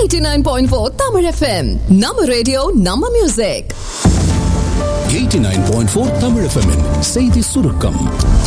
89.4 Tamil FM நம்ம radio நம்ம music 89.4 Tamil FM -இன் செய்தி சுருக்கம்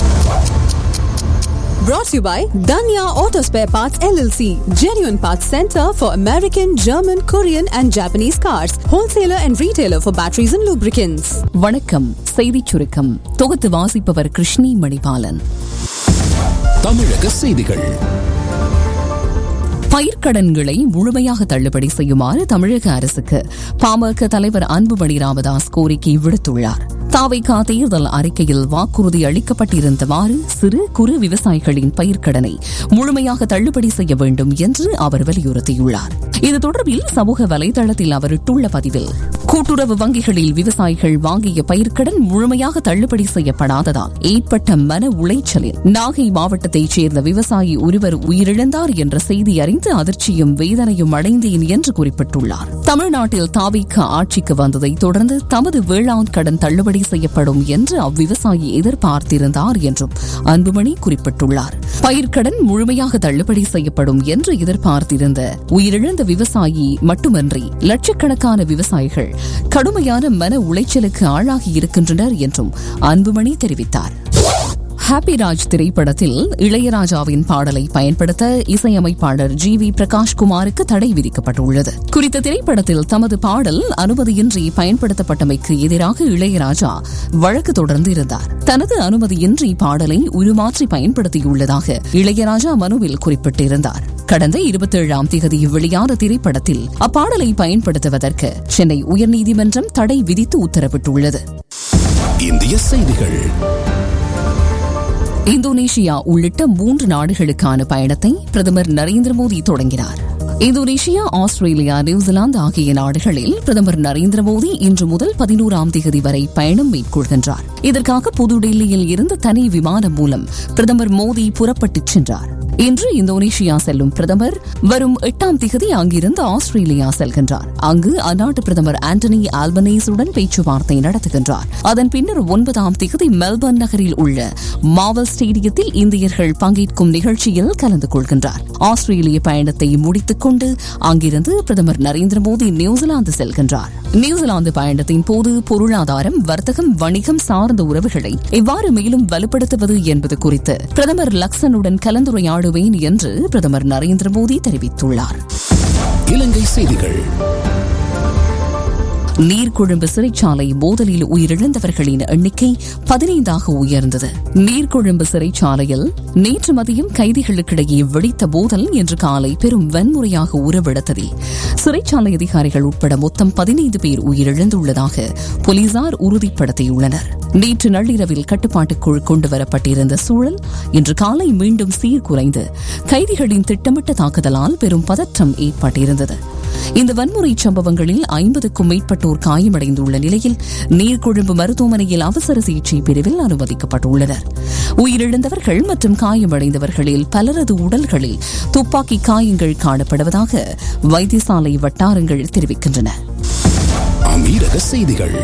brought to you by Danya Auto Spare Parts LLC genuine parts center for American German Korean and Japanese cars wholesaler and retailer for batteries and lubricants வணக்கம் செய்திச் சுருக்கம் தொகுத்து வாசிப்பவர் கிருஷ்ணி மணிபாலன் தமிழக செய்திகள் பயிர்க்கடன்களை முழுமையாக தள்ளுபடி செய்யுமாறு தமிழக அரசுக்கு பாமக தலைவர் அன்புமணி ராமதாஸ் கோரிக்கை விடுத்துள்ளார் தாவைக்கா தேர்தல் அறிக்கையில் வாக்குறுதி அளிக்கப்பட்டிருந்தவாறு சிறு குறு விவசாயிகளின் பயிர்க்கடனை முழுமையாக தள்ளுபடி செய்ய வேண்டும் என்று அவர் வலியுறுத்தியுள்ளார் இது தொடர்பில் சமூக வலைதளத்தில் அவர் இட்டுள்ள பதிவில் கூட்டுறவு வங்கிகளில் விவசாயிகள் வாங்கிய பயிர்க்கடன் முழுமையாக தள்ளுபடி செய்யப்படாததால் ஏற்பட்ட மன உளைச்சலில் நாகை மாவட்டத்தைச் சேர்ந்த விவசாயி ஒருவர் உயிரிழந்தார் என்ற செய்தி அறிந்து அதிர்ச்சியும் வேதனையும் அடைந்தேன் என்று குறிப்பிட்டுள்ளார் தமிழ்நாட்டில் தாவிக்க ஆட்சிக்கு வந்ததை தொடர்ந்து தமது வேளாண் கடன் தள்ளுபடி செய்யப்படும் என்று அவ்விவசாயி எதிர்பார்த்திருந்தார் என்றும் அன்புமணி குறிப்பிட்டுள்ளார் பயிர்க்கடன் முழுமையாக தள்ளுபடி செய்யப்படும் என்று எதிர்பார்த்திருந்த உயிரிழந்த விவசாயி மட்டுமன்றி லட்சக்கணக்கான விவசாயிகள் கடுமையான மன உளைச்சலுக்கு ஆளாகி இருக்கின்றனர் என்றும் அன்புமணி தெரிவித்தார் ஹாப்பி ராஜ் திரைப்படத்தில் இளையராஜாவின் பாடலை பயன்படுத்த இசையமைப்பாளர் ஜி வி பிரகாஷ்குமாருக்கு தடை விதிக்கப்பட்டுள்ளது குறித்த திரைப்படத்தில் தமது பாடல் அனுமதியின்றி பயன்படுத்தப்பட்டமைக்கு எதிராக இளையராஜா வழக்கு தொடர்ந்து இருந்தார் தனது அனுமதியின்றி பாடலை உருமாற்றி பயன்படுத்தியுள்ளதாக இளையராஜா மனுவில் குறிப்பிட்டிருந்தார் கடந்த இருபத்தேழாம் தேதி வெளியான திரைப்படத்தில் அப்பாடலை பயன்படுத்துவதற்கு சென்னை உயர்நீதிமன்றம் தடை விதித்து உத்தரவிட்டுள்ளது இந்திய செய்திகள் இந்தோனேஷியா உள்ளிட்ட மூன்று நாடுகளுக்கான பயணத்தை பிரதமர் நரேந்திர மோடி தொடங்கினார் இந்தோனேஷியா ஆஸ்திரேலியா நியூசிலாந்து ஆகிய நாடுகளில் பிரதமர் நரேந்திர மோடி இன்று முதல் பதினோராம் தேதி வரை பயணம் மேற்கொள்கின்றார் இதற்காக புதுடெல்லியில் இருந்து தனி விமானம் மூலம் பிரதமர் மோடி புறப்பட்டுச் சென்றார் இன்று இந்தோனேஷியா செல்லும் பிரதமர் வரும் எட்டாம் திகதி அங்கிருந்து ஆஸ்திரேலியா செல்கின்றார் அங்கு அந்நாட்டு பிரதமர் ஆண்டனி ஆல்பனேஸுடன் பேச்சுவார்த்தை நடத்துகின்றார் அதன் பின்னர் ஒன்பதாம் திகதி மெல்பர்ன் நகரில் உள்ள மாவல் ஸ்டேடியத்தில் இந்தியர்கள் பங்கேற்கும் நிகழ்ச்சியில் கலந்து கொள்கின்றார் ஆஸ்திரேலிய பயணத்தை முடித்துக் கொண்டு அங்கிருந்து பிரதமர் நரேந்திர மோடி நியூசிலாந்து செல்கின்றார் நியூசிலாந்து பயணத்தின் போது பொருளாதாரம் வர்த்தகம் வணிகம் சார்ந்த உறவுகளை எவ்வாறு மேலும் வலுப்படுத்துவது என்பது குறித்து பிரதமர் லக்சனுடன் கலந்துரையாடுவேன் என்று பிரதமர் நரேந்திர மோடி தெரிவித்துள்ளார் இலங்கை செய்திகள் நீர்கொழும்பு சிறைச்சாலை மோதலில் உயிரிழந்தவர்களின் எண்ணிக்கை பதினைந்தாக உயர்ந்தது நீர்கொழும்பு சிறைச்சாலையில் நேற்று மதியம் கைதிகளுக்கிடையே வெடித்த மோதல் இன்று காலை பெரும் வன்முறையாக உருவெடுத்ததில் சிறைச்சாலை அதிகாரிகள் உட்பட மொத்தம் பதினைந்து பேர் உயிரிழந்துள்ளதாக போலீசார் உறுதிப்படுத்தியுள்ளனர் நேற்று நள்ளிரவில் கட்டுப்பாட்டுக்குள் கொண்டுவரப்பட்டிருந்த சூழல் இன்று காலை மீண்டும் சீர்குலைந்து கைதிகளின் திட்டமிட்ட தாக்குதலால் பெரும் பதற்றம் ஏற்பட்டிருந்தது இந்த வன்முறை சம்பவங்களில் ஐம்பதுக்கும் மேற்பட்டோர் காயமடைந்துள்ள நிலையில் நீர்கொழும்பு மருத்துவமனையில் அவசர சிகிச்சை பிரிவில் அனுமதிக்கப்பட்டுள்ளனர் உயிரிழந்தவர்கள் மற்றும் காயமடைந்தவர்களில் பலரது உடல்களில் துப்பாக்கி காயங்கள் காணப்படுவதாக வைத்தியசாலை வட்டாரங்கள் தெரிவிக்கின்றன அமீரக செய்திகள்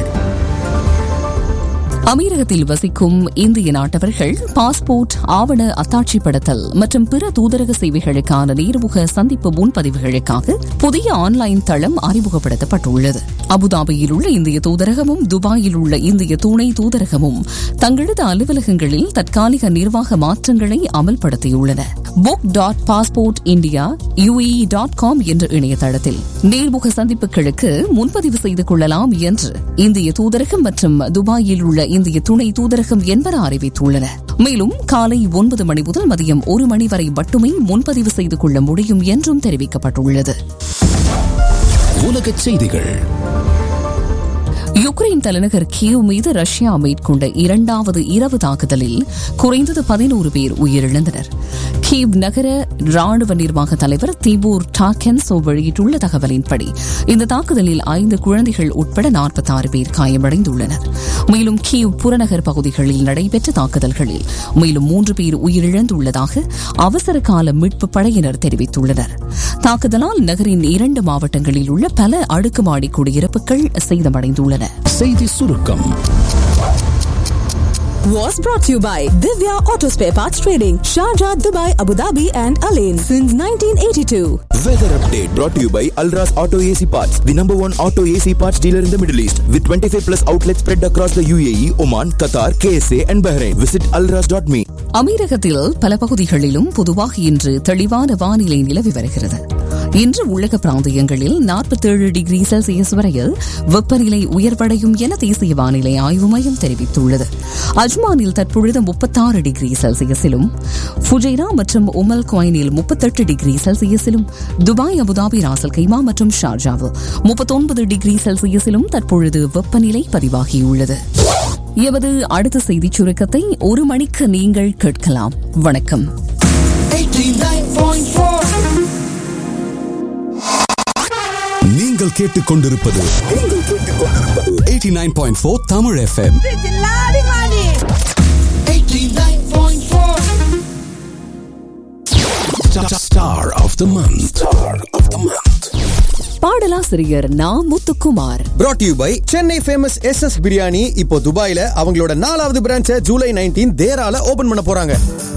அமீரகத்தில் வசிக்கும் இந்திய நாட்டவர்கள் பாஸ்போர்ட் ஆவண அத்தாட்சிப்படுத்தல் மற்றும் பிற தூதரக சேவைகளுக்கான நேர்முக சந்திப்பு முன்பதிவுகளுக்காக புதிய ஆன்லைன் தளம் அறிமுகப்படுத்தப்பட்டுள்ளது அபுதாபியில் உள்ள இந்திய தூதரகமும் துபாயில் உள்ள இந்திய துணை தூதரகமும் தங்களது அலுவலகங்களில் தற்காலிக நிர்வாக மாற்றங்களை அமல்படுத்தியுள்ளன book dot passport India UAE dot com என்ற இணையதளத்தில் நேர்முக சந்திப்புகளுக்கு முன்பதிவு செய்து கொள்ளலாம் என்று இந்திய தூதரகம் மற்றும் துபாயில் உள்ள இந்திய துணை தூதரகம் என்பன அறிவித்துள்ளன மேலும் காலை ஒன்பது மணி முதல் மதியம் ஒரு மணி வரை மட்டுமே முன்பதிவு செய்து கொள்ள முடியும் என்றும் தெரிவிக்கப்பட்டுள்ளது உலக செய்திகள் யுக்ரைன் தலைநகர் கியூ மீது ரஷ்யா மேற்கொண்ட இரண்டாவது இரவு தாக்குதலில் குறைந்தது பதினோரு பேர் உயிரிழந்தனர் கீவ் நகர ராணுவ நிர்வாக தலைவர் திபூர் டாக்கென்சோ வெளியிட்டுள்ள தகவலின்படி இந்த தாக்குதலில் ஐந்து குழந்தைகள் உட்பட நாற்பத்தாறு பேர் காயமடைந்துள்ளனர் மேலும் கீவ் புறநகர் பகுதிகளில் நடைபெற்ற தாக்குதல்களில் மேலும் மூன்று பேர் உயிரிழந்துள்ளதாக அவசர கால மீட்பு படையினர் தெரிவித்துள்ளனர் தாக்குதலால் நகரின் இரண்டு மாவட்டங்களில் உள்ள பல அடுக்குமாடி குடியிருப்புகள் சேதமடைந்துள்ளன செய்தி சுருக்கம் was brought to you by Divya Auto Spare Parts Trading, Sharjah, Dubai, Abu Dhabi, and Alain since 1982. Weather update brought to you by Alras Auto AC Parts, the number one auto AC parts dealer in the Middle East, with 25 plus outlets spread across the UAE, Oman, Qatar, KSA, and Bahrain. Visit alras.me. அமீரகத்தில் பல பகுதிகளிலும் பொதுவாக இன்று தெளிவான வானிலை நிலவி வருகிறது இன்று உலக பிராந்தியங்களில் நாற்பத்தேழு டிகிரி செல்சியஸ் வரையில் வெப்பநிலை உயர்வடையும் என தேசிய வானிலை ஆய்வு மையம் தெரிவித்துள்ளது அஜ்மானில் தற்பொழுது முப்பத்தாறு டிகிரி செல்சியஸிலும் ஃபுஜைரா மற்றும் உமல் குவைனில் முப்பத்தெட்டு டிகிரி செல்சியஸிலும் துபாய் அபுதாபி ராசல் கைமா மற்றும் ஷார்ஜாவில் முப்பத்தொன்பது டிகிரி செல்சியஸிலும் தற்பொழுது வெப்பநிலை பதிவாகியுள்ளது எமது அடுத்த செய்திச் சுருக்கத்தை ஒரு மணிக்கு நீங்கள் கேட்கலாம் வணக்கம் நீங்கள் கேட்டுக்கொண்டிருப்பது நீங்கள் கேட்டுக்கொண்டிருப்பது 89.4 Tamil FM star of the month star of the month பாடலாசிரியர் Na Muthukumar brought to you by Chennai famous S S biryani இப்போ துபாயில அவங்களோட நாலாவது பிரான்ச்சை ஜூலை நைன்டீன் தேரால ஓபன் பண்ண போறாங்க